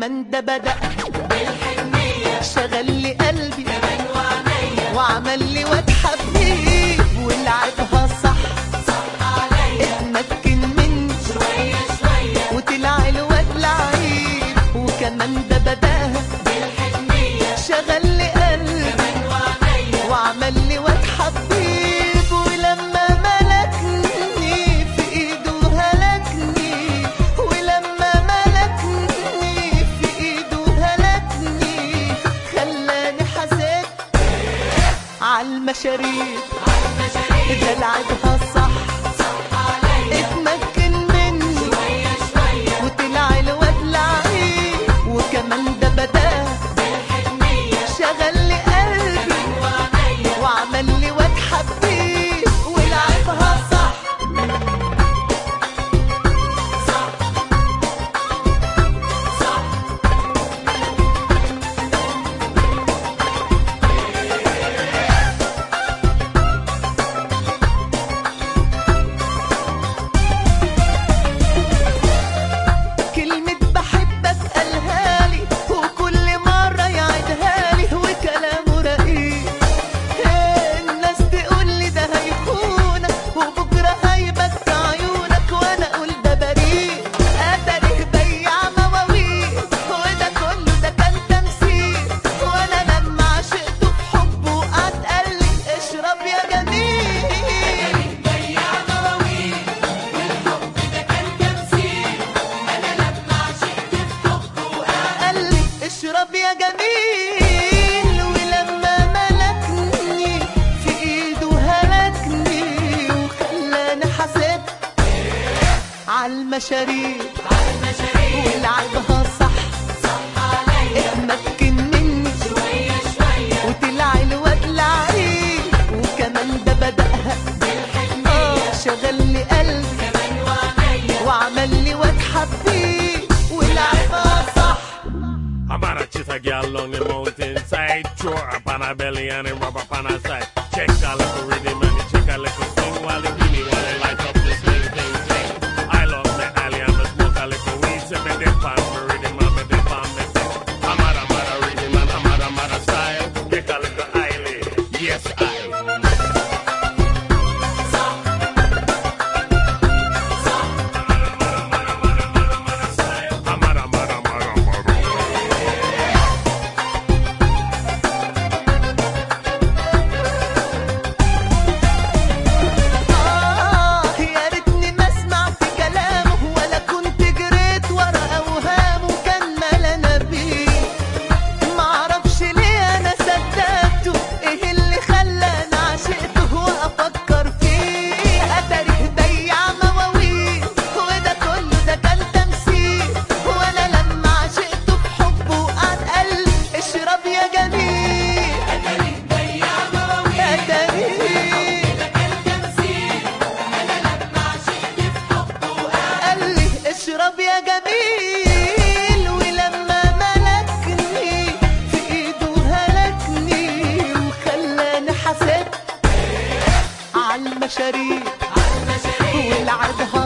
كمان ده بدأ بالحنية شغل لي قلبي كمان وعينيا وعمل لي واد حبيب ولعبها صح صح عليا اتمكن مني شوية شوية وطلع الواد لعيب وكمان ده بداها بالحنية شغل لي قلبي كمان وعينيا وعمل لي واد حبيب ولما ملكني في ايده هلكني ولما ملكني في ايده هلكني خلاني حسيت عالمشاريب عالمشاريع ده لعبها صح صح عليا اتمكن مني شوية شوية وطلع الواد لعيب وكمان ده بداه بالحنية شغل لي قلبي كمان وعينيا وعمل لي واد حبيب ولعبها صح صح صح كلمة بحبك قالها لي وكل مرة يعيدها لي وكلامه رقيق إيه الناس تقول لي ده هيخونك وبكرة هيبكي عيونك وانا اقول ده بريء اتاريه بياع مواويل وده كله ده كان تمثيل وانا لما عشقته بحبه قعد قال لي اشرب يا جميل بياع مواويل والحب ده كان تمثيل انا لما عشقت في حبه وقعد قال لي اشرب يا جميل ولما ملكني في ايده هلكني وخلاني حسيت عالمشاريب عالمشاريع ولعبها صح صح عليا اتمكن مني شوية شوية وطلع الواد لعيب وكمان ده بدأها بالحنية اه شغل لي قلبي كمان وعينيا وعمل لي واد حبيب ولعبها صح I'm on a chitta girl on the mountainside. Throw her up on her belly and then rub up on her side. Check a little rhythm and check a little swing while they give me while they light up the swing, swing, swing. I love me alley and me smoke a little weed. Say me dip on me rhythm and me dip on me thing. I'm at a mother rhythm and I'm at a mother style. Check a little eyelid. Yes, I. I'm at a mother, mother, mother. آه يا ريتني ما سمعت كلامه ولا كنت جريت ورا أوهامه كان ملنا بيه معرفش ليه أنا صدقته إيه اللي خلاني عشقته وأفكر فيه أتاريه بياع مواويل وده كله ده كان تمثيل وأنا لما عشقته بحبه قعد قال لي اشرب يا جميل أتاريه بياع مواويل أتاريه ده كان تمثيل أنا لما عشقت في حبه وقعد قال لي اشرب يا جميل ولما ملكني في ايده هلكني وخلاني حسيت عالمشاريب عالمشاريع ولعبها